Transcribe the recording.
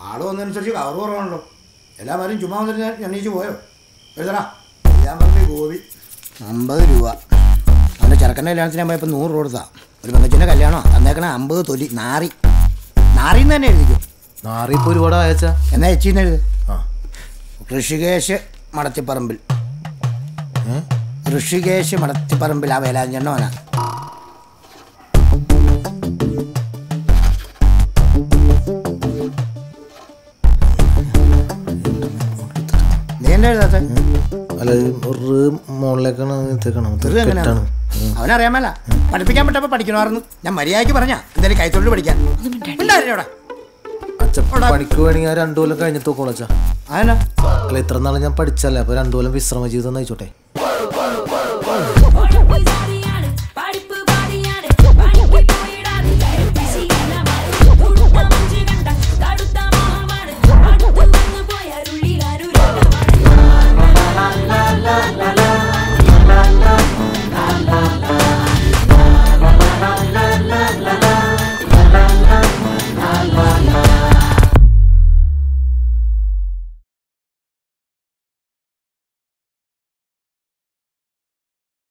ആള് വന്നതനുസരിച്ച് കവറ് കുറവാണല്ലോ എല്ലാവരും ചുമ്മാ വന്നിട്ട് എണ്ണീച്ച് പോയോ എഴുതടാ ഞാൻ പറഞ്ഞു ഗോപി അമ്പത് രൂപ അവൻ്റെ ചെറുക്കൻ്റെ കല്യാണത്തിന് ഞാൻ പോയപ്പോൾ നൂറ് രൂപ കൊടുത്താ ഒരു പെങ്കച്ചിൻ്റെ കല്യാണം തന്നേക്കണ അമ്പത് തൊലി നാറി നാറിന്ന് തന്നെ എഴുതിക്കും നാറി ഇപ്പൊ ഒരുപാട് അയച്ചാ എന്നാ എച്ചിന്ന് എഴുത് ആ ഋഷികേശ് മടത്തിപ്പറമ്പിൽ ഏ? ഋഷികേശ് മടത്തിപ്പറമ്പിൽ ആ വേലാഞ്ചെണ്ണവനാ നീ എന്താ എഴുതാത്ത അല്ല ഒരു മോളിലേക്കാണ് എത്തിക്കണം ഇത് എങ്ങനെയാണ് കെട്ടാണ് അവനറിയാൻ മേല പഠിപ്പിക്കാൻ പറ്റപ്പോ പഠിക്കണമായിരുന്നു ഞാൻ മര്യാദയ്ക്ക് പറഞ്ഞാ എന്തായാലും കൈത്തൊഴിൽ പഠിക്കാൻ ഉണ്ടായിരുന്നു ഇവിടെ അച്ഛൻ പണിക്ക് വേണമെങ്കിൽ രണ്ടു കൊല്ലം കഴിഞ്ഞിട്ട് നോക്കോളൂ അച്ഛാ അതന്നെ അല്ല ഇത്ര നാളെ ഞാൻ പഠിച്ചല്ലേ അപ്പൊ രണ്ടു കൊല്ലം വിശ്രമ ജീവിതം നയിച്ചോട്ടെ